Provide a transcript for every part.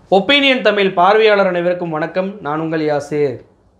opinion Tamil பார்வையாளர் அனைவருக்கும் வணக்கம் நான் உங்கள் யாசேர்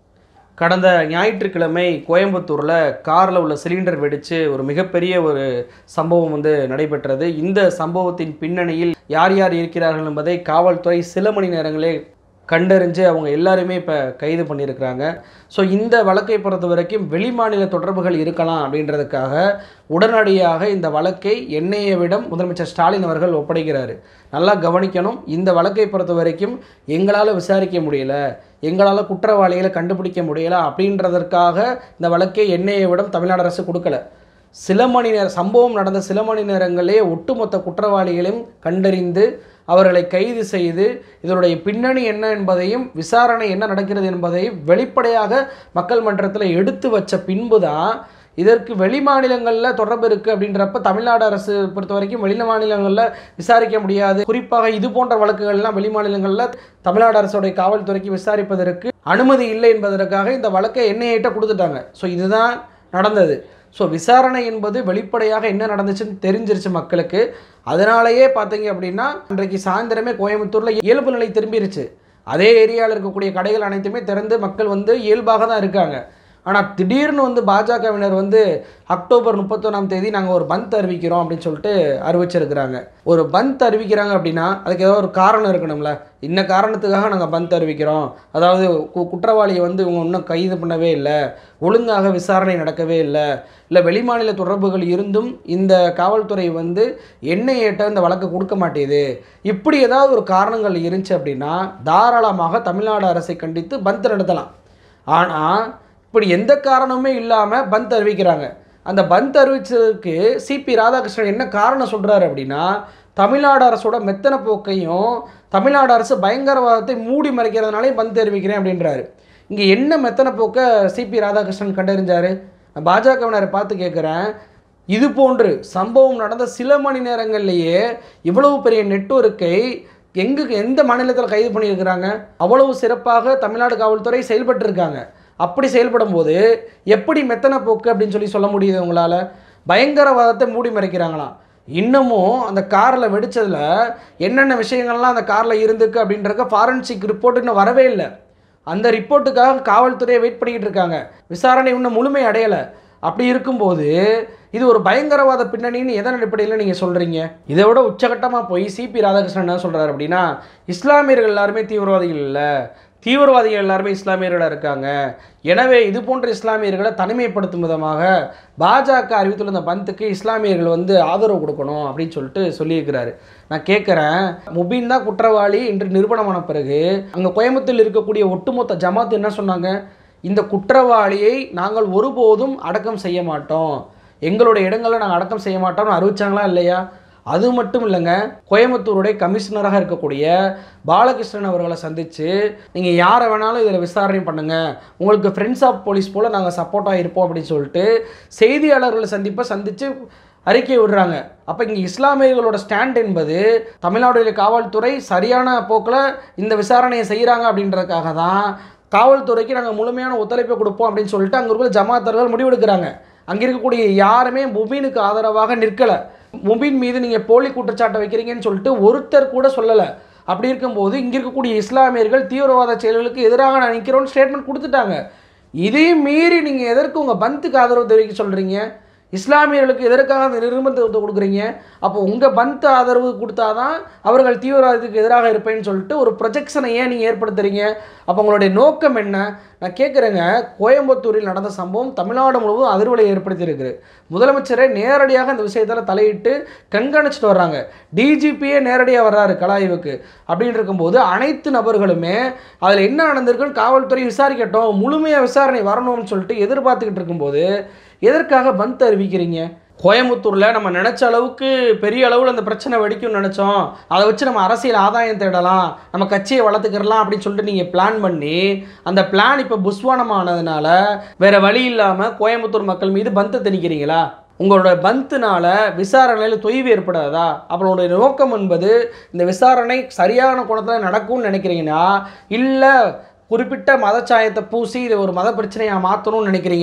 கடந்த ஞாயிற்றுக்கிழமை கோயம்புத்தூரில் காரில் உள்ள சிலிண்டர் வெடித்து ஒரு மிகப்பெரிய ஒரு சம்பவம் வந்து நடைபெற்றது இந்த சம்பவத்தின் பின்னணியில் யார் யார் இருக்கிறார்கள் என்பதை காவல்துறை சில மணி நேரங்களே கண்டறிஞ்சு அவங்க எல்லாருமே இப்போ கைது பண்ணியிருக்கிறாங்க ஸோ இந்த வழக்கை பொறுத்த வரைக்கும் வெளிமாநில தொடர்புகள் இருக்கலாம் அப்படின்றதுக்காக உடனடியாக இந்த வழக்கை என்ஐஏவிடம் முதலமைச்சர் ஸ்டாலின் அவர்கள் ஒப்படைக்கிறாரு நல்லா கவனிக்கணும் இந்த வழக்கை பொறுத்த வரைக்கும் எங்களால் விசாரிக்க முடியல எங்களால் குற்றவாளிகளை கண்டுபிடிக்க முடியல அப்படின்றதற்காக இந்த வழக்கை என்ஐஏவிடம் தமிழ்நாடு அரசு கொடுக்கல சில மணி நேர சம்பவம் நடந்த சில மணி நேரங்களே ஒட்டுமொத்த குற்றவாளிகளையும் கண்டறிந்து அவர்களை கைது செய்து இதனுடைய பின்னணி என்ன என்பதையும் விசாரணை என்ன நடக்கிறது என்பதையும் வெளிப்படையாக மக்கள் மன்றத்தில் எடுத்து வச்ச பின்பு தான் இதற்கு வெளி மாநிலங்களில் தொடர்பு இருக்குது அப்படின்றப்ப தமிழ்நாடு அரசு பொறுத்த வரைக்கும் வெளி மாநிலங்களில் விசாரிக்க முடியாது குறிப்பாக இது போன்ற வழக்குகள்லாம் வெளி மாநிலங்களில் தமிழ்நாடு அரசுடைய காவல்துறைக்கு விசாரிப்பதற்கு அனுமதி இல்லை என்பதற்காக இந்த வழக்கை என்ஐஏட்ட கொடுத்துட்டாங்க ஸோ இதுதான் நடந்தது ஸோ விசாரணை என்பது வெளிப்படையாக என்ன நடந்துச்சுன்னு தெரிஞ்சிருச்சு மக்களுக்கு அதனாலேயே பார்த்தீங்க அப்படின்னா இன்றைக்கு சாயந்தரமே கோயம்புத்தூரில் இயல்பு நிலை திரும்பிருச்சு அதே ஏரியாவில் இருக்கக்கூடிய கடைகள் அனைத்துமே திறந்து மக்கள் வந்து இயல்பாக தான் இருக்காங்க ஆனால் திடீர்னு வந்து பாஜகவினர் வந்து அக்டோபர் முப்பத்தொன்னாம் தேதி நாங்கள் ஒரு பந்த் அறிவிக்கிறோம் அப்படின்னு சொல்லிட்டு அறிவிச்சிருக்கிறாங்க ஒரு பந்த் அறிவிக்கிறாங்க அப்படின்னா அதுக்கு ஏதோ ஒரு காரணம் இருக்கணும்ல இன்ன காரணத்துக்காக நாங்கள் பந்த் அறிவிக்கிறோம் அதாவது கு- குற்றவாளியை வந்து இவங்க இன்னும் கைது பண்ணவே இல்லை ஒழுங்காக விசாரணை நடக்கவே இல்லை இல்லை வெளிமாநில தொடர்புகள் இருந்தும் இந்த காவல்துறை வந்து என்ஐஏட்ட இந்த வழக்கு கொடுக்க மாட்டேது இப்படி ஏதாவது ஒரு காரணங்கள் இருந்துச்சு அப்படின்னா தாராளமாக தமிழ்நாடு அரசை கண்டித்து பந்த் நடத்தலாம் ஆனால் இப்படி எந்த காரணமுமே இல்லாமல் பந்த் அறிவிக்கிறாங்க அந்த பந்த் அறிவிச்சதுக்கு சிபி ராதாகிருஷ்ணன் என்ன காரணம் சொல்கிறாரு அப்படின்னா தமிழ்நாடு அரசோட மெத்தன போக்கையும் தமிழ்நாடு அரசு பயங்கரவாதத்தை மூடி மறைக்கிறதுனாலே பந்த் அறிவிக்கிறேன் அப்படின்றாரு இங்கே என்ன மெத்தன போக்கை சிபி ராதாகிருஷ்ணன் கண்டறிஞ்சாரு நான் பாஜகவினரை பார்த்து கேட்குறேன் இது போன்று சம்பவம் நடந்த சில மணி நேரங்கள்லேயே இவ்வளவு பெரிய நெட்வொர்க்கை எங்கு எந்த மாநிலத்தில் கைது பண்ணியிருக்கிறாங்க அவ்வளவு சிறப்பாக தமிழ்நாடு காவல்துறை செயல்பட்டு இருக்காங்க அப்படி செயல்படும் போது எப்படி மெத்தன போக்கு அப்படின்னு சொல்லி சொல்ல முடியுது உங்களால் பயங்கரவாதத்தை மூடி மறைக்கிறாங்களாம் இன்னமும் அந்த காரில் வெடிச்சதில் என்னென்ன விஷயங்கள்லாம் அந்த காரில் இருந்துக்கு அப்படின்றக்க ஃபாரன்சிக் ரிப்போர்ட் இன்னும் வரவே இல்லை அந்த ரிப்போர்ட்டுக்காக காவல்துறையை வெயிட் பண்ணிக்கிட்டு இருக்காங்க விசாரணை இன்னும் முழுமை அடையலை அப்படி இருக்கும்போது இது ஒரு பயங்கரவாத பின்னணின்னு எதன் அடிப்படையில் நீங்கள் சொல்கிறீங்க இதை விட உச்சகட்டமாக போய் சிபி ராதாகிருஷ்ணன் என்ன சொல்கிறாரு அப்படின்னா இஸ்லாமியர்கள் எல்லாருமே தீவிரவாதிகள் இல்லை தீவிரவாதிகள் எல்லாருமே இஸ்லாமியர்களாக இருக்காங்க எனவே இது போன்ற இஸ்லாமியர்களை தனிமைப்படுத்தும் விதமாக பாஜக அறிவித்துள்ள இந்த பந்துக்கு இஸ்லாமியர்கள் வந்து ஆதரவு கொடுக்கணும் அப்படின்னு சொல்லிட்டு சொல்லியிருக்கிறாரு நான் கேட்குறேன் முபீன் தான் குற்றவாளி என்று நிரூபணமான பிறகு அங்கே கோயம்புத்தூரில் இருக்கக்கூடிய ஒட்டுமொத்த ஜமாத் என்ன சொன்னாங்க இந்த குற்றவாளியை நாங்கள் ஒருபோதும் அடக்கம் செய்ய மாட்டோம் எங்களுடைய இடங்களில் நாங்கள் அடக்கம் செய்ய மாட்டோம்னு அறிவிச்சாங்களா இல்லையா அது மட்டும் இல்லைங்க கோயம்புத்தூருடைய கமிஷனராக இருக்கக்கூடிய பாலகிருஷ்ணன் அவர்களை சந்தித்து நீங்கள் யாரை வேணாலும் இதில் விசாரணை பண்ணுங்கள் உங்களுக்கு ஃப்ரெண்ட்ஸ் ஆஃப் போலீஸ் போல் நாங்கள் சப்போர்ட்டாக இருப்போம் அப்படின்னு சொல்லிட்டு செய்தியாளர்களை சந்திப்பை சந்தித்து அறிக்கை விடுறாங்க அப்போ இங்கே இஸ்லாமியர்களோட ஸ்டாண்ட் என்பது தமிழ்நாடுடைய காவல்துறை சரியான போக்கில் இந்த விசாரணையை செய்கிறாங்க அப்படின்றதுக்காக தான் காவல்துறைக்கு நாங்கள் முழுமையான ஒத்துழைப்பை கொடுப்போம் அப்படின்னு சொல்லிட்டு அங்கே இருக்கிற ஜமாத்தர்கள் முடிவெடுக்கிறாங்க அங்கே இருக்கக்கூடிய யாருமே முபீனுக்கு ஆதரவாக நிற்கலை முபீன் மீது நீங்கள் போலி குற்றச்சாட்டை வைக்கிறீங்கன்னு சொல்லிட்டு ஒருத்தர் கூட சொல்லலை அப்படி இருக்கும்போது இங்கே இருக்கக்கூடிய இஸ்லாமியர்கள் தீவிரவாத செயல்களுக்கு எதிராக நான் நிற்கிறோன்னு ஸ்டேட்மெண்ட் கொடுத்துட்டாங்க இதையும் மீறி நீங்கள் எதற்கு உங்கள் பந்துக்கு ஆதரவு தெரிவிக்க சொல்கிறீங்க இஸ்லாமியர்களுக்கு எதற்காக அந்த நிர்பந்தத்தை கொடுக்குறீங்க அப்போ உங்கள் பந்த் ஆதரவு கொடுத்தாதான் அவர்கள் தீவிரவாதத்துக்கு எதிராக இருப்பேன்னு சொல்லிட்டு ஒரு ப்ரொஜெக்ஷனை ஏன் நீங்கள் ஏற்படுத்துறீங்க அப்போ உங்களுடைய நோக்கம் என்ன நான் கேட்குறேங்க கோயம்புத்தூரில் நடந்த சம்பவம் தமிழ்நாடு முழுவதும் அதிர்வலை ஏற்படுத்தியிருக்குது முதலமைச்சரே நேரடியாக இந்த விஷயத்தில் தலையிட்டு கண்காணிச்சிட்டு வர்றாங்க டிஜிபியே நேரடியாக வர்றாரு கலாய்வுக்கு அப்படின்னு இருக்கும்போது அனைத்து நபர்களுமே அதில் என்ன நடந்திருக்குன்னு காவல்துறை விசாரிக்கட்டும் முழுமையாக விசாரணை வரணும்னு சொல்லிட்டு எதிர்பார்த்துக்கிட்டு இருக்கும்போது எதற்காக பந்த் அறிவிக்கிறீங்க கோயம்புத்தூரில் நம்ம நினச்ச அளவுக்கு பெரிய அளவில் அந்த பிரச்சனை வெடிக்கும்னு நினச்சோம் அதை வச்சு நம்ம அரசியல் ஆதாயம் தேடலாம் நம்ம கட்சியை வளர்த்துக்கிறலாம் அப்படின்னு சொல்லிட்டு நீங்கள் பிளான் பண்ணி அந்த பிளான் இப்போ புஸ்வானமானதுனால வேற வழி இல்லாமல் கோயம்புத்தூர் மக்கள் மீது பந்தை திணிக்கிறீங்களா உங்களோட பந்துனால விசாரணையில் தொய்வு ஏற்படாதா அவங்களுடைய நோக்கம் என்பது இந்த விசாரணை சரியான கோணத்தில் நடக்கும்னு நினைக்கிறீங்கன்னா இல்லை குறிப்பிட்ட மதச்சாயத்தை பூசி இதை ஒரு மத பிரச்சனையாக மாற்றணும்னு நினைக்கிறீங்களா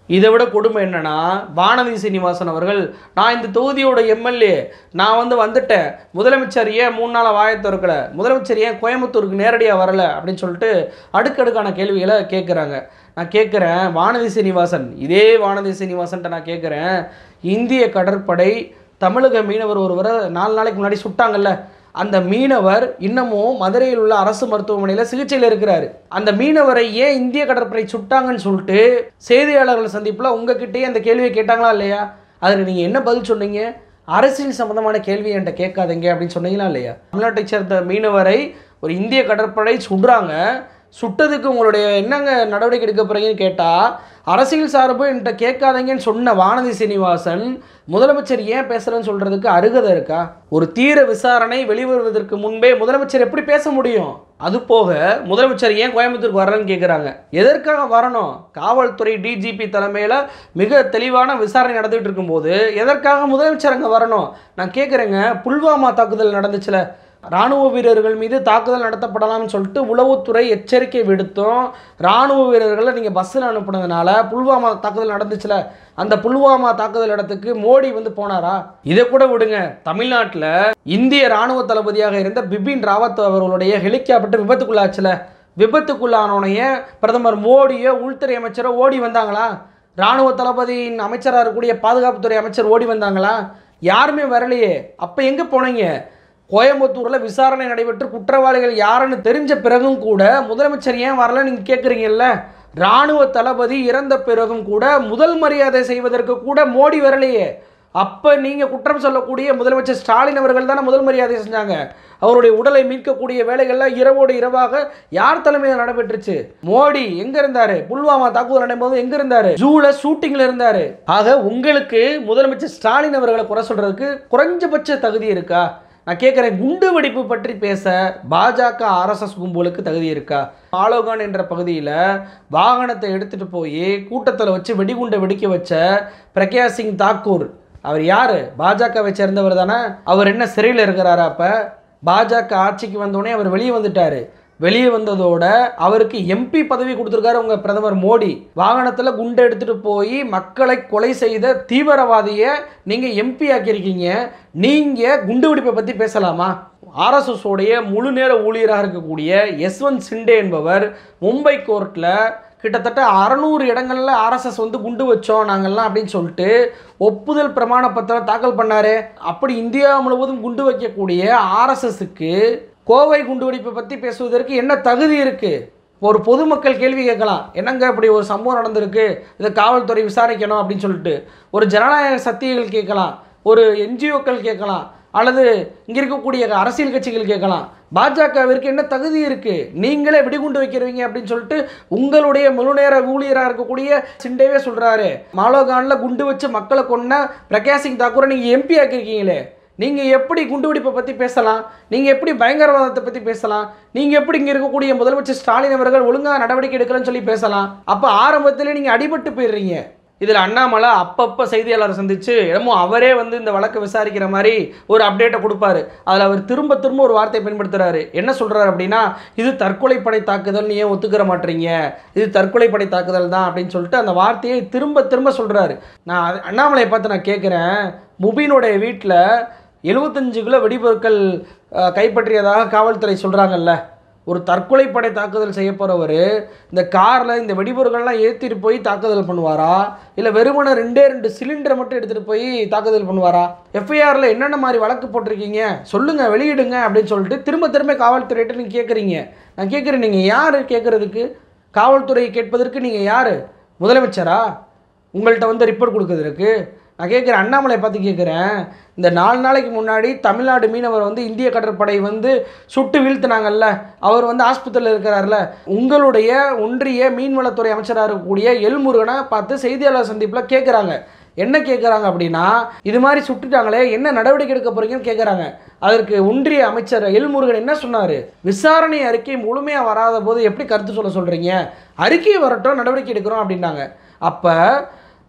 இதை விட கொடுமை என்னன்னா வானதி சீனிவாசன் அவர்கள் நான் இந்த தொகுதியோட எம்எல்ஏ நான் வந்து வந்துட்டேன் முதலமைச்சர் ஏன் மூணு நாள் வாயை திறக்கல முதலமைச்சர் ஏன் கோயம்புத்தூருக்கு நேரடியாக வரல அப்படின்னு சொல்லிட்டு அடுக்கடுக்கான கேள்விகளை கேட்குறாங்க நான் கேட்குறேன் வானதி சீனிவாசன் இதே வானதி சீனிவாசன்ட்ட நான் கேட்குறேன் இந்திய கடற்படை தமிழக மீனவர் ஒருவரை நாலு நாளைக்கு முன்னாடி சுட்டாங்கல்ல அந்த மீனவர் இன்னமும் மதுரையில் உள்ள அரசு மருத்துவமனையில் சிகிச்சையில் இருக்கிறாரு அந்த மீனவரை ஏன் இந்திய கடற்படை சுட்டாங்கன்னு சொல்லிட்டு செய்தியாளர்கள் சந்திப்பில் உங்ககிட்டயே அந்த கேள்வியை கேட்டாங்களா இல்லையா அதுக்கு நீங்கள் என்ன பதில் சொன்னீங்க அரசியல் சம்பந்தமான கேள்வி என்கிட்ட கேட்காதீங்க அப்படின்னு சொன்னீங்களா இல்லையா தமிழ்நாட்டை சேர்ந்த மீனவரை ஒரு இந்திய கடற்படை சுடுறாங்க சுட்டதுக்கு உங்களுடைய என்னங்க நடவடிக்கை எடுக்க போறீங்கன்னு கேட்டால் அரசியல் சார்பு என்கிட்ட கேட்காதீங்கன்னு சொன்ன வானதி சீனிவாசன் முதலமைச்சர் ஏன் பேசுகிறேன்னு சொல்கிறதுக்கு அருகதை இருக்கா ஒரு தீர விசாரணை வெளிவருவதற்கு முன்பே முதலமைச்சர் எப்படி பேச முடியும் அது போக முதலமைச்சர் ஏன் கோயம்புத்தூருக்கு வரலன்னு கேட்குறாங்க எதற்காக வரணும் காவல்துறை டிஜிபி தலைமையில் மிக தெளிவான விசாரணை நடந்துகிட்டு இருக்கும்போது எதற்காக முதலமைச்சர் அங்கே வரணும் நான் கேட்குறேங்க புல்வாமா தாக்குதல் நடந்துச்சுல ராணுவ வீரர்கள் மீது தாக்குதல் நடத்தப்படலாம்னு சொல்லிட்டு உளவுத்துறை எச்சரிக்கை விடுத்தும் ராணுவ வீரர்களை நீங்கள் பஸ்ஸில் அனுப்புனதுனால புல்வாமா தாக்குதல் நடந்துச்சுல அந்த புல்வாமா தாக்குதல் இடத்துக்கு மோடி வந்து போனாரா இதை கூட விடுங்க தமிழ்நாட்டில் இந்திய ராணுவ தளபதியாக இருந்த பிபின் ராவத் அவர்களுடைய ஹெலிகாப்டர் விபத்துக்குள்ளாச்சுல விபத்துக்குள்ளானோடைய பிரதமர் மோடியோ உள்துறை அமைச்சரோ ஓடி வந்தாங்களா ராணுவ தளபதியின் அமைச்சராக இருக்கக்கூடிய பாதுகாப்புத்துறை அமைச்சர் ஓடி வந்தாங்களா யாருமே வரலையே அப்போ எங்கே போனீங்க கோயம்புத்தூரில் விசாரணை நடைபெற்று குற்றவாளிகள் யாருன்னு தெரிஞ்ச பிறகும் கூட முதலமைச்சர் ஏன் வரல நீங்கள் கேட்குறீங்கல்ல ராணுவ தளபதி இறந்த பிறகும் கூட முதல் மரியாதை செய்வதற்கு கூட மோடி வரலையே அப்போ நீங்கள் குற்றம் சொல்லக்கூடிய முதலமைச்சர் ஸ்டாலின் அவர்கள் தானே முதல் மரியாதை செஞ்சாங்க அவருடைய உடலை மீட்கக்கூடிய வேலைகள்லாம் இரவோடு இரவாக யார் தலைமையில் நடைபெற்றுச்சு மோடி எங்க இருந்தாரு புல்வாமா தாக்குதல் நடைபோது எங்க இருந்தாரு ஜூல ஷூட்டிங்ல இருந்தாரு ஆக உங்களுக்கு முதலமைச்சர் ஸ்டாலின் அவர்களை குறை சொல்றதுக்கு குறைஞ்சபட்ச தகுதி இருக்கா நான் கேட்குறேன் குண்டு வெடிப்பு பற்றி பேச பாஜக ஆர்எஸ்எஸ் கும்பலுக்கு தகுதி இருக்கா ஆலோகான் என்ற பகுதியில் வாகனத்தை எடுத்துகிட்டு போய் கூட்டத்தில் வச்சு வெடிகுண்டை வெடிக்க வச்ச பிரக்யா சிங் தாக்கூர் அவர் யார் பாஜகவை சேர்ந்தவர் தானே அவர் என்ன சிறையில் இருக்கிறாரா அப்போ பாஜக ஆட்சிக்கு வந்தோடனே அவர் வெளியே வந்துட்டார் வெளியே வந்ததோட அவருக்கு எம்பி பதவி கொடுத்துருக்காரு உங்க பிரதமர் மோடி வாகனத்தில் குண்டை எடுத்துட்டு போய் மக்களை கொலை செய்த தீவிரவாதியை நீங்க எம்பி ஆக்கியிருக்கீங்க நீங்க குண்டு வெடிப்பை பத்தி பேசலாமா ஆர்எஸ்எஸ் உடைய முழு நேர ஊழியராக இருக்கக்கூடிய யஸ்வந்த் சிண்டே என்பவர் மும்பை கோர்ட்டில் கிட்டத்தட்ட அறநூறு இடங்கள்ல ஆர்எஸ்எஸ் வந்து குண்டு வச்சோம் நாங்கள்லாம் அப்படின்னு சொல்லிட்டு ஒப்புதல் பிரமாண பத்திரம் தாக்கல் பண்ணாரு அப்படி இந்தியா முழுவதும் குண்டு வைக்கக்கூடிய ஆர்எஸ்எஸ்க்கு கோவை குண்டுவெடிப்பை பற்றி பேசுவதற்கு என்ன தகுதி இருக்குது ஒரு பொதுமக்கள் கேள்வி கேட்கலாம் என்னங்க இப்படி ஒரு சம்பவம் நடந்திருக்கு இதை காவல்துறை விசாரிக்கணும் அப்படின்னு சொல்லிட்டு ஒரு ஜனநாயக சக்திகள் கேட்கலாம் ஒரு என்ஜிஓக்கள் கேட்கலாம் அல்லது இங்கே இருக்கக்கூடிய அரசியல் கட்சிகள் கேட்கலாம் பாஜகவிற்கு என்ன தகுதி இருக்கு நீங்களே வெடிகுண்டு வைக்கிறீங்க அப்படின்னு சொல்லிட்டு உங்களுடைய முழு நேர ஊழியராக இருக்கக்கூடிய சிண்டேவே சொல்றாரு மாலோகான்ல குண்டு வச்சு மக்களை கொன்ன பிரகாஷ் சிங் தாக்கூரை நீங்க எம்பி ஆக்கியிருக்கீங்களே நீங்க எப்படி குண்டுவெடிப்பை பத்தி பேசலாம் நீங்க எப்படி பயங்கரவாதத்தை பத்தி பேசலாம் நீங்க எப்படி இங்க இருக்கக்கூடிய முதலமைச்சர் ஸ்டாலின் அவர்கள் ஒழுங்கா நடவடிக்கை எடுக்கலன்னு சொல்லி பேசலாம் அப்ப ஆரம்பத்திலே நீங்க அடிபட்டு போயிடுறீங்க இதில் அண்ணாமலை அப்பப்போ செய்தியாளரை சந்திச்சு என்னமோ அவரே வந்து இந்த வழக்கை விசாரிக்கிற மாதிரி ஒரு அப்டேட்டை கொடுப்பாரு அதில் அவர் திரும்ப திரும்ப ஒரு வார்த்தை பயன்படுத்துறாரு என்ன சொல்றாரு அப்படின்னா இது தற்கொலைப்படை தாக்குதல் ஏன் ஒத்துக்கிற மாட்டீங்க இது தற்கொலைப்படை தாக்குதல் தான் அப்படின்னு சொல்லிட்டு அந்த வார்த்தையை திரும்ப திரும்ப சொல்றாரு நான் அது- அண்ணாமலையை பார்த்து நான் கேட்குறேன் முபீனுடைய வீட்டில் எழுபத்தஞ்சு கிலோ வெடிபொருட்கள் அஹ், கைப்பற்றியதாக காவல்துறை சொல்கிறாங்கல்ல ஒரு தற்கொலைப்படை தாக்குதல் செய்ய போகிறவர் இந்த காரில் இந்த வெடிபொருட்கள்லாம் ஏற்றிட்டு போய் தாக்குதல் பண்ணுவாரா இல்லை வெறுமனே ரெண்டே ரெண்டு சிலிண்டரை மட்டும் எடுத்துகிட்டு போய் தாக்குதல் பண்ணுவாரா எஃப்ஐஆரில் என்னென்ன மாதிரி வழக்கு போட்டிருக்கீங்க சொல்லுங்கள் வெளியிடுங்க அப்படின்னு சொல்லிட்டு திரும்ப திரும்ப காவல்துறையிட்ட நீங்கள் கேட்குறீங்க நான் கேட்குறேன் நீங்கள் யார் கேட்குறதுக்கு காவல்துறை கேட்பதற்கு நீங்கள் யார் முதலமைச்சரா உங்கள்கிட்ட வந்து ரிப்போர்ட் கொடுக்கறதுக்கு நான் கேட்குறேன் அண்ணாமலை பார்த்து கேட்குறேன் இந்த நாலு நாளைக்கு முன்னாடி தமிழ்நாடு மீனவர் வந்து இந்திய கடற்படை வந்து சுட்டு வீழ்த்தினாங்கல்ல அவர் வந்து ஆஸ்பத்திரியில் இருக்கிறார்ல உங்களுடைய ஒன்றிய மீன்வளத்துறை அமைச்சராக இருக்கக்கூடிய எல்முருகனை பார்த்து செய்தியாளர் சந்திப்பில் கேட்குறாங்க என்ன கேட்குறாங்க அப்படின்னா இது மாதிரி சுட்டுட்டாங்களே என்ன நடவடிக்கை எடுக்க போறீங்கன்னு கேட்குறாங்க அதற்கு ஒன்றிய அமைச்சர் எல்முருகன் என்ன சொன்னார் விசாரணை அறிக்கை முழுமையாக வராத போது எப்படி கருத்து சொல்ல சொல்கிறீங்க அறிக்கை வரட்டும் நடவடிக்கை எடுக்கிறோம் அப்படின்னாங்க அப்போ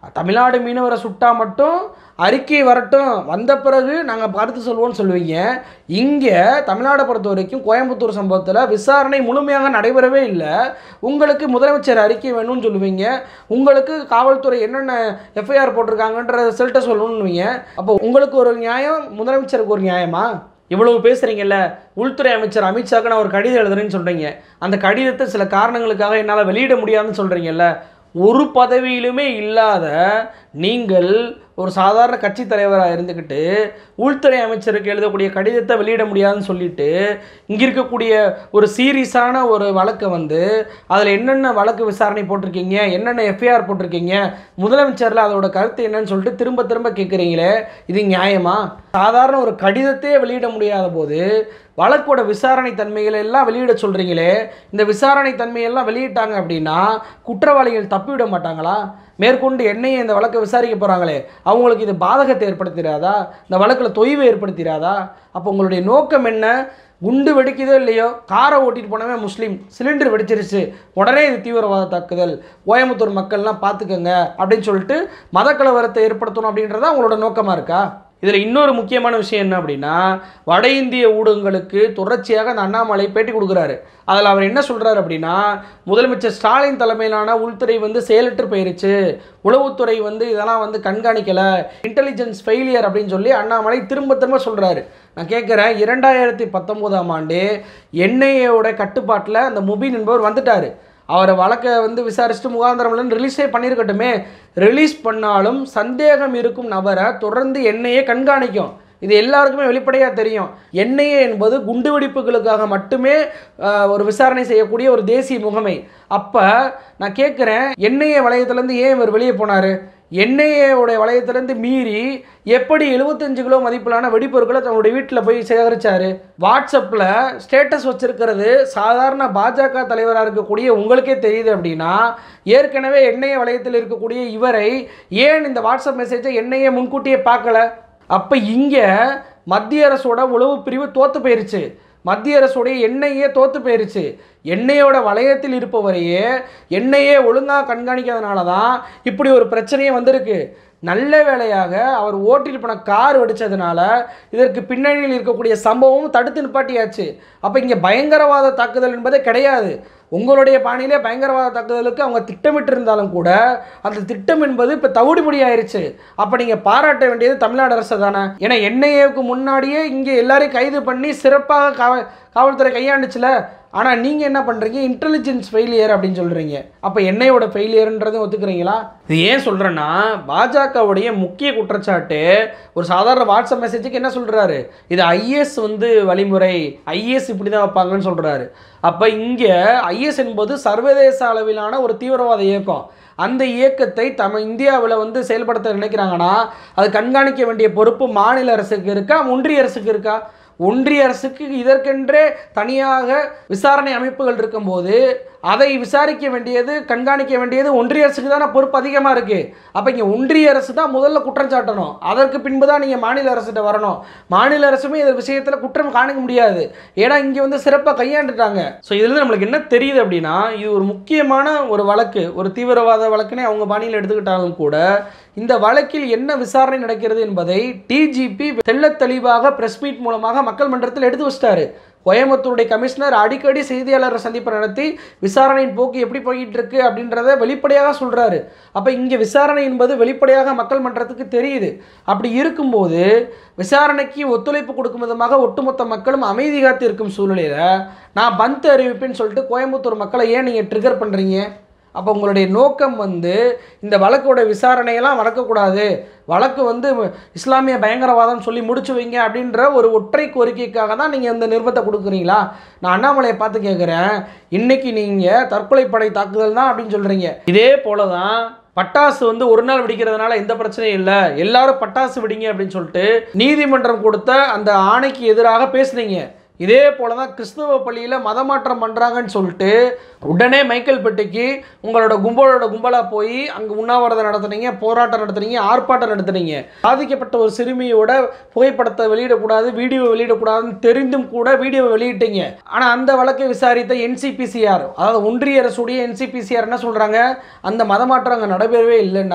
தமிழ்நாடு மீனவரை சுட்டா மட்டும் அறிக்கை வரட்டும் வந்த பிறகு நாங்கள் பார்த்து சொல்வோம்னு சொல்லுவீங்க இங்கே தமிழ்நாடை பொறுத்த வரைக்கும் கோயம்புத்தூர் சம்பவத்தில் விசாரணை முழுமையாக நடைபெறவே இல்லை உங்களுக்கு முதலமைச்சர் அறிக்கை வேணும்னு சொல்லுவீங்க உங்களுக்கு காவல்துறை என்னென்ன எஃப்ஐஆர் போட்டிருக்காங்கன்ற ரிசல்ட்டை சொல்லணும்னுவீங்க அப்போ உங்களுக்கு ஒரு நியாயம் முதலமைச்சருக்கு ஒரு நியாயமா இவ்வளவு பேசுகிறீங்கல்ல உள்துறை அமைச்சர் அமித்ஷாக்கு நான் ஒரு கடிதம் எழுதுறேன்னு சொல்கிறீங்க அந்த கடிதத்தை சில காரணங்களுக்காக என்னால் வெளியிட முடியாதுன்னு சொல்கிறீங்கல்ல ஒரு பதவியிலுமே இல்லாத நீங்கள் ஒரு சாதாரண கட்சி தலைவராக இருந்துக்கிட்டு உள்துறை அமைச்சருக்கு எழுதக்கூடிய கடிதத்தை வெளியிட முடியாதுன்னு சொல்லிட்டு இங்கே இருக்கக்கூடிய ஒரு சீரியஸான ஒரு வழக்கை வந்து அதில் என்னென்ன வழக்கு விசாரணை போட்டிருக்கீங்க என்னென்ன எஃப்ஐஆர் போட்டிருக்கீங்க முதலமைச்சரில் அதோட கருத்து என்னன்னு சொல்லிட்டு திரும்ப திரும்ப கேட்குறீங்களே இது நியாயமா சாதாரண ஒரு கடிதத்தையே வெளியிட முடியாத போது வழக்கோட விசாரணை தன்மைகளை எல்லாம் வெளியிட சொல்கிறீங்களே இந்த விசாரணை தன்மையெல்லாம் வெளியிட்டாங்க அப்படின்னா குற்றவாளிகள் தப்பிவிட மாட்டாங்களா மேற்கொண்டு என்னையே இந்த வழக்கை விசாரிக்க போகிறாங்களே அவங்களுக்கு இது பாதகத்தை ஏற்படுத்திடாதா இந்த வழக்கில் தொய்வை ஏற்படுத்திடாதா அப்போ உங்களுடைய நோக்கம் என்ன குண்டு வெடிக்குதோ இல்லையோ காரை ஓட்டிட்டு போனவன் முஸ்லீம் சிலிண்டர் வெடிச்சிருச்சு உடனே இது தீவிரவாத தாக்குதல் கோயம்புத்தூர் மக்கள்லாம் பார்த்துக்கங்க அப்படின்னு சொல்லிட்டு மதக்கலவரத்தை ஏற்படுத்தணும் அப்படின்றதா உங்களோட நோக்கமாக இருக்கா இதில் இன்னொரு முக்கியமான விஷயம் என்ன அப்படின்னா வட இந்திய ஊடகங்களுக்கு தொடர்ச்சியாக அந்த அண்ணாமலை பேட்டி கொடுக்குறாரு அதில் அவர் என்ன சொல்கிறாரு அப்படின்னா முதலமைச்சர் ஸ்டாலின் தலைமையிலான உள்துறை வந்து செயலற்று போயிருச்சு உளவுத்துறை வந்து இதெல்லாம் வந்து கண்காணிக்கலை இன்டெலிஜென்ஸ் ஃபெயிலியர் அப்படின்னு சொல்லி அண்ணாமலை திரும்ப திரும்ப சொல்கிறாரு நான் கேட்குறேன் இரண்டாயிரத்தி பத்தொம்போதாம் ஆண்டு என்ஐஏவோட கட்டுப்பாட்டில் அந்த முபீன் என்பவர் வந்துட்டார் அவரை வழக்கை வந்து விசாரிச்சுட்டு முகாந்திரம்லன்னு ரிலீஸே பண்ணியிருக்கட்டுமே ரிலீஸ் பண்ணாலும் சந்தேகம் இருக்கும் நபரை தொடர்ந்து என்ஐஏ கண்காணிக்கும் இது எல்லாருக்குமே வெளிப்படையாக தெரியும் என்ஐஏ என்பது குண்டுவெடிப்புகளுக்காக மட்டுமே ஆஹ், ஒரு விசாரணை செய்யக்கூடிய ஒரு தேசிய முகமை அப்போ நான் கேட்குறேன் என்ஐஏ வளையத்துலேருந்து ஏன் இவர் வெளியே போனார் என்ஐஏவுடைய வளையத்திலேருந்து மீறி எப்படி 75 கிலோ மதிப்பிலான வெடிப்பொருட்களை தன்னுடைய வீட்டில் போய் சேகரிச்சாரு வாட்ஸ்அப்பில் ஸ்டேட்டஸ் வச்சிருக்கிறது சாதாரண பாஜக தலைவராக இருக்கக்கூடிய உங்களுக்கே தெரியுது அப்படின்னா ஏற்கனவே என்ஐஏ வளையத்தில் இருக்கக்கூடிய இவரை ஏன் இந்த வாட்ஸ்அப் மெசேஜை என்ஐஏ முன்கூட்டியே பார்க்கல அப்போ இங்கே மத்திய அரசோட உளவு பிரிவு தோத்து போயிருச்சு மத்திய அரசுடைய எண்ணெயே தோத்து போயிருச்சு எண்ணெயோட வளையத்தில் இருப்பவரையே எண்ணெயே ஒழுங்காக கண்காணிக்காதனால தான் இப்படி ஒரு பிரச்சனையே வந்திருக்கு நல்ல வேளையாக அவர் ஓட்டிட்டு போன கார் வெடிச்சதுனால இதற்கு பின்னணியில் இருக்கக்கூடிய சம்பவம் தடுத்து நிப்பாட்டியாச்சு அப்போ இங்கே பயங்கரவாத தாக்குதல் என்பதே கிடையாது உங்களுடைய பாணியிலே பயங்கரவாத தாக்குதலுக்கு அவங்க திட்டமிட்டு இருந்தாலும் கூட அந்த திட்டம் என்பது இப்போ தவிடுபடி ஆயிருச்சு அப்போ நீங்கள் பாராட்ட வேண்டியது தமிழ்நாடு அரசு தானே ஏன்னா என்ஐஏவுக்கு முன்னாடியே இங்கே எல்லாரையும் கைது பண்ணி சிறப்பாக காவல் காவல்துறை கையாண்டுச்சுல ஆனால் நீங்கள் என்ன பண்ணுறீங்க இன்டெலிஜென்ஸ் ஃபெயிலியர் அப்படின்னு சொல்கிறீங்க அப்போ என்னையோட ஃபெயிலியர்ன்றதும் ஒத்துக்கிறீங்களா இது ஏன் சொல்கிறேன்னா பாஜகவுடைய முக்கிய குற்றச்சாட்டு ஒரு சாதாரண வாட்ஸ்அப் மெசேஜுக்கு என்ன சொல்கிறாரு இது ஐஏஎஸ் வந்து வழிமுறை ஐஏஎஸ் இப்படி தான் வைப்பாங்கன்னு சொல்கிறாரு அப்போ இங்கே ஐஎஸ் என்பது சர்வதேச அளவிலான ஒரு தீவிரவாத இயக்கம் அந்த இயக்கத்தை தம இந்தியாவில் வந்து செயல்படுத்த நினைக்கிறாங்கன்னா அது கண்காணிக்க வேண்டிய பொறுப்பு மாநில அரசுக்கு இருக்கா ஒன்றிய அரசுக்கு இருக்கா ஒன்றிய அரசுக்கு இதற்கென்றே தனியாக விசாரணை அமைப்புகள் இருக்கும்போது அதை விசாரிக்க வேண்டியது கண்காணிக்க வேண்டியது ஒன்றிய அரசுக்கு தானே பொறுப்பு அதிகமாக இருக்குது அப்போ இங்கே ஒன்றிய அரசு தான் முதல்ல குற்றம் சாட்டணும் அதற்கு பின்பு தான் நீங்கள் மாநில அரசுகிட்ட வரணும் மாநில அரசுமே இந்த விஷயத்தில் குற்றம் காணிக்க முடியாது ஏன்னா இங்கே வந்து சிறப்பாக கையாண்டுட்டாங்க ஸோ இதுலேருந்து நம்மளுக்கு என்ன தெரியுது அப்படின்னா இது ஒரு முக்கியமான ஒரு வழக்கு ஒரு தீவிரவாத வழக்குனே அவங்க பாணியில் எடுத்துக்கிட்டாலும் கூட இந்த வழக்கில் என்ன விசாரணை நடக்கிறது என்பதை டிஜிபி தெள்ளத் தெளிவாக பிரஸ் மீட் மூலமாக மக்கள் மன்றத்தில் எடுத்து வச்சிட்டாரு கோயம்புத்தூருடைய கமிஷனர் அடிக்கடி செய்தியாளர் சந்திப்பு நடத்தி விசாரணையின் போக்கு எப்படி போயிட்டு இருக்கு அப்படின்றத வெளிப்படையாக சொல்றாரு அப்போ இங்கே விசாரணை என்பது வெளிப்படையாக மக்கள் மன்றத்துக்கு தெரியுது அப்படி இருக்கும்போது விசாரணைக்கு ஒத்துழைப்பு கொடுக்கும் விதமாக ஒட்டுமொத்த மக்களும் அமைதி காத்து இருக்கும் சூழ்நிலையில் நான் பந்த் அறிவிப்பேன்னு சொல்லிட்டு கோயம்புத்தூர் மக்களை ஏன் நீங்கள் ட்ரிகர் பண்ணுறீங்க அப்போ உங்களுடைய நோக்கம் வந்து இந்த வழக்கோட விசாரணையெல்லாம் வளர்க்கக்கூடாது வழக்கு வந்து இஸ்லாமிய பயங்கரவாதம் சொல்லி முடிச்சு வைங்க அப்படின்ற ஒரு ஒற்றை கோரிக்கைக்காக தான் நீங்கள் இந்த நிர்பந்தத்தை கொடுக்குறீங்களா நான் அண்ணாமலையை பார்த்து கேட்குறேன் இன்னைக்கு நீங்கள் தற்கொலைப்படை தாக்குதல் தான் அப்படின்னு சொல்கிறீங்க இதே போல தான் பட்டாசு வந்து ஒரு நாள் வெடிக்கிறதுனால எந்த பிரச்சனையும் இல்லை எல்லாரும் பட்டாசு வெடிங்க அப்படின்னு சொல்லிட்டு நீதிமன்றம் கொடுத்த அந்த ஆணைக்கு எதிராக பேசுனீங்க இதே போல தான் கிறிஸ்தவ பள்ளியில் மதமாற்றம் பண்ணுறாங்கன்னு சொல்லிட்டு உடனே மைக்கேல்பேட்டைக்கு உங்களோட கும்பலோட கும்பலாக போய் அங்கே உண்ணாவிரதம் நடத்துனீங்க போராட்டம் நடத்துனீங்க ஆர்ப்பாட்டம் நடத்துனீங்க பாதிக்கப்பட்ட ஒரு சிறுமியோட புகைப்படத்தை வெளியிடக்கூடாது வீடியோ வெளியிடக்கூடாதுன்னு தெரிந்தும் கூட வீடியோ வெளியிட்டீங்க ஆனால் அந்த வழக்கை விசாரித்த என்சிபிசிஆர் அதாவது ஒன்றிய அரசுடைய என்சிபிசிஆர் என்ன சொல்கிறாங்க அந்த மதமாற்றம் அங்கே நடைபெறவே இல்லைன்னாங்க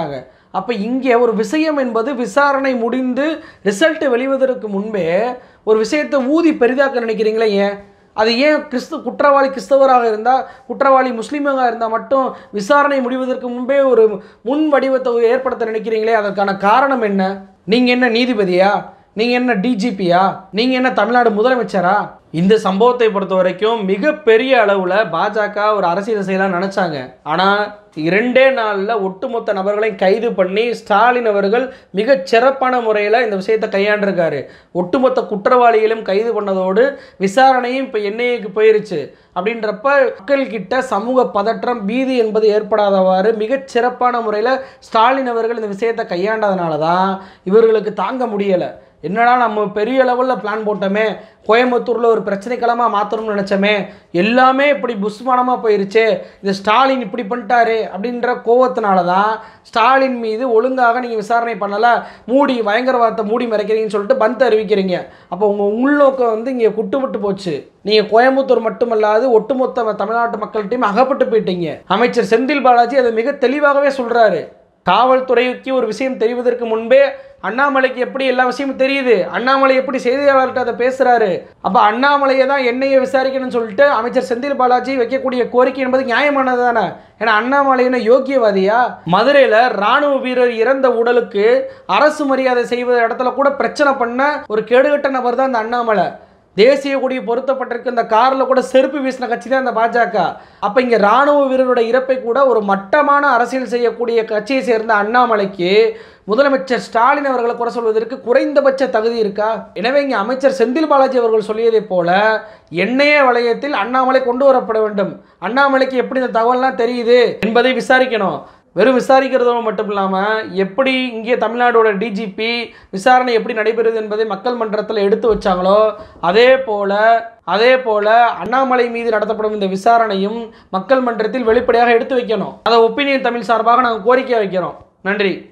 அப்போ இங்கே ஒரு விஷயம் என்பது விசாரணை முடிந்து ரிசல்ட் வெளிவதற்கு முன்பே ஒரு விஷயத்தை ஊதி பெரிதாக்க நினைக்கிறீங்களே ஏன் அது ஏன் கிறிஸ்து குற்றவாளி கிறிஸ்தவராக இருந்தால் குற்றவாளி முஸ்லீமாக இருந்தால் மட்டும் விசாரணை முடிவதற்கு முன்பே ஒரு முன் வடிவத்தை ஏற்படுத்த நினைக்கிறீங்களே அதற்கான காரணம் என்ன நீங்கள் என்ன நீதிபதியா நீங்கள் என்ன டிஜிபியா நீங்கள் என்ன தமிழ்நாடு முதலமைச்சரா இந்த சம்பவத்தை பொறுத்த வரைக்கும் மிகப்பெரிய அளவில் பாஜக ஒரு அரசியல் செய்யலாம் நினச்சாங்க ஆனால் இரண்டே நாளில் ஒட்டுமொத்த நபர்களையும் கைது பண்ணி ஸ்டாலின் அவர்கள் மிகச் சிறப்பான முறையில் இந்த விஷயத்தை கையாண்டிருக்காரு ஒட்டுமொத்த குற்றவாளிகளையும் கைது பண்ணதோடு விசாரணையும் இப்போ என்ஐஏக்கு போயிருச்சு அப்படின்றப்ப மக்கள்கிட்ட சமூக பதற்றம் பீதி என்பது ஏற்படாதவாறு மிகச் சிறப்பான முறையில் ஸ்டாலின் அவர்கள் இந்த விஷயத்தை கையாண்டதுனால தான் இவர்களுக்கு தாங்க முடியலை என்னடா நம்ம பெரிய லெவலில் பிளான் போட்டோமே கோயம்புத்தூரில் ஒரு பிரச்சனைக்களமாக மாற்றணும்னு நினச்சோமே எல்லாமே இப்படி புஸ்மானமாக போயிருச்சே இந்த ஸ்டாலின் இப்படி பண்ணிட்டாரு அப்படின்ற கோவத்தினால தான் ஸ்டாலின் மீது ஒழுங்காக நீங்கள் விசாரணை பண்ணலை மூடி பயங்கரவாதத்தை மூடி மறைக்கிறீங்கன்னு சொல்லிட்டு பந்த் அறிவிக்கிறீங்க அப்போ உங்கள் உள்நோக்கம் வந்து இங்கே குட்டுப்பட்டு போச்சு நீங்கள் கோயம்புத்தூர் மட்டுமல்லாது ஒட்டுமொத்த தமிழ்நாட்டு மக்கள்கிட்டையும் அகப்பட்டு போயிட்டீங்க அமைச்சர் செந்தில் பாலாஜி அதை மிக தெளிவாகவே சொல்கிறாரு காவல்துறைக்கு ஒரு விஷயம் தெரிவதற்கு முன்பே அண்ணாமலைக்கு எப்படி எல்லா விஷயமும் தெரியுது அண்ணாமலை எப்படி செய்தியாளர்கிட்ட அதை பேசுறாரு அப்ப அண்ணாமலையை தான் என்னையை விசாரிக்கணும்னு சொல்லிட்டு அமைச்சர் செந்தில் பாலாஜி வைக்கக்கூடிய கோரிக்கை என்பது நியாயமானது தானே ஏன்னா அண்ணாமலை என்ன யோக்கியவாதியா மதுரையில் ராணுவ வீரர் இறந்த உடலுக்கு அரசு மரியாதை செய்வது இடத்துல கூட பிரச்சனை பண்ண ஒரு கேடுகட்ட நபர் தான் அந்த அண்ணாமலை தேசிய கொடி பொருத்தப்பட்டிருக்க இந்த காரில் கூட செருப்பு வீசின கட்சி தான் இந்த பாஜக அப்போ இங்கே ராணுவ வீரரோட இறப்பை கூட ஒரு மட்டமான அரசியல் செய்யக்கூடிய கட்சியை சேர்ந்த அண்ணாமலைக்கு முதலமைச்சர் ஸ்டாலின் அவர்களை குறை சொல்வதற்கு குறைந்தபட்ச தகுதி இருக்கா எனவே இங்கே அமைச்சர் செந்தில் பாலாஜி அவர்கள் சொல்லியதைப் போல எண்ணெய வளையத்தில் அண்ணாமலை கொண்டு வரப்பட வேண்டும் அண்ணாமலைக்கு எப்படி இந்த தகவல்லாம் தெரியுது என்பதை விசாரிக்கணும் வெறும் விசாரிக்கிறதோடு மட்டும் இல்லாமல் எப்படி இங்கே தமிழ்நாடோட டிஜிபி விசாரணை எப்படி நடைபெறுது என்பதை மக்கள் மன்றத்தில் எடுத்து வச்சாங்களோ அதே போல அதே போல அண்ணாமலை மீது நடத்தப்படும் இந்த விசாரணையும் மக்கள் மன்றத்தில் வெளிப்படையாக எடுத்து வைக்கணும் அதை ஒப்பீனியன் தமிழ் சார்பாக நாங்கள் கோரிக்கை வைக்கிறோம் நன்றி